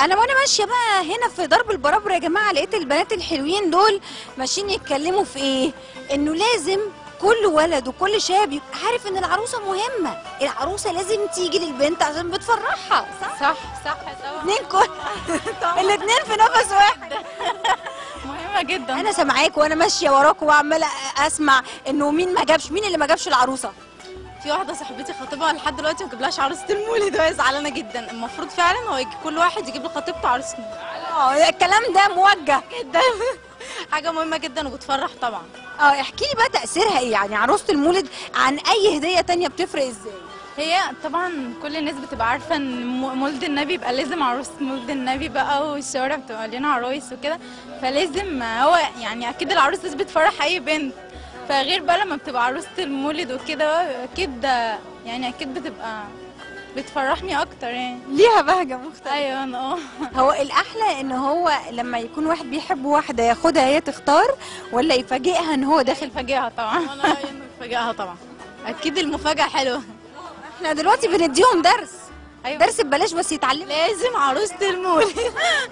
انا وانا ماشيه بقى هنا في درب البرابر يا جماعه لقيت البنات الحلوين دول ماشيين يتكلموا في ايه انه لازم كل ولد وكل شاب يبقى عارف ان العروسه مهمه العروسه لازم تيجي للبنت عشان بتفرحها صح صح صح طبعا اتنين كل الاتنين في نفس واحد مهمه جدا انا سامعاك وانا ماشيه وراكوا وعماله اسمع انه مين ما جابش مين اللي ما جابش العروسه في واحده صاحبتي خطيبها لحد دلوقتي ما جابلهاش عروسه المولد وهي زعلانه جدا المفروض فعلا هو يجي كل واحد يجيب لخطيبته عروسه مولد اه الكلام ده موجه جدا حاجه مهمه جدا وبتفرح طبعا اه احكي لي بقى تاثيرها ايه يعني عروسه المولد عن اي هديه تانية بتفرق ازاي هي طبعا كل الناس بتبقى عارفه ان م- مولد النبي يبقى لازم عروسه مولد النبي بقى والشوارع بتبقى مليانه عرايس وكده فلازم هو يعني اكيد العروس لازم بتفرح اي بنت فغير بقى لما بتبقى عروسه المولد وكده اكيد يعني اكيد بتبقى بتفرحني اكتر يعني ليها بهجه مختلفه ايوه انا اه هو الاحلى ان هو لما يكون واحد بيحب واحده ياخدها هي تختار ولا يفاجئها ان هو داخل فاجئها طبعا انا رايي انه يفاجئها طبعا اكيد المفاجاه حلوه احنا دلوقتي بنديهم درس ايوه درس ببلاش بس يتعلموا لازم عروسه المولد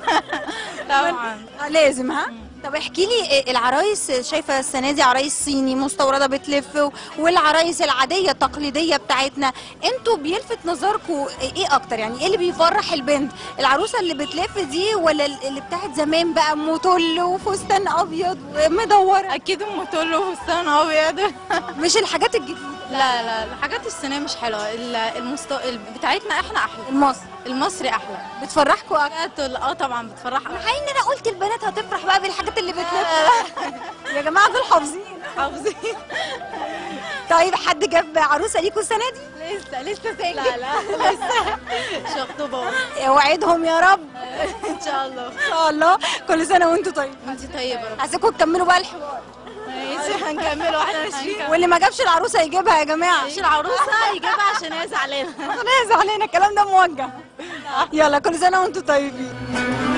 طبعا آه، لازم ها طب احكي لي إيه العرايس شايفه السنه دي عرايس صيني مستورده بتلف و- والعرايس العاديه التقليديه بتاعتنا انتوا بيلفت نظركم ايه اكتر يعني ايه اللي بيفرح البنت العروسه اللي بتلف دي ولا اللي بتاعت زمان بقى مطل وفستان ابيض ومدوره اكيد ام تقول له فستان ابيض مش الحاجات الجديده لا لا الحاجات الصينيه مش حلوه ال- المست... ال- بتاعتنا احنا احلى المصري المصري احلى بتفرحكم اكتر حاجات ال- اه طبعا بتفرح حقيقي ان انا قلت البنات هتفرح بقى بالحاجات اللي بتلف يا جماعه دول حافظين حافظين طيب حد جاب عروسه ليكوا السنه دي لسه لسه سنجل لا لا لسه مش مخطوبه اوعدهم يا رب ان شاء الله ان شاء الله كل سنه وانتم طيبين انت طيبه رب عايزاكم تكملوا بقى الحوار ماشي هنكمل واحنا ماشيين واللي ما جابش العروسه يجيبها يا جماعه مش العروسه يجيبها عشان هي زعلانه انا زعلانه الكلام ده موجه يلا كل سنه وانتم طيبين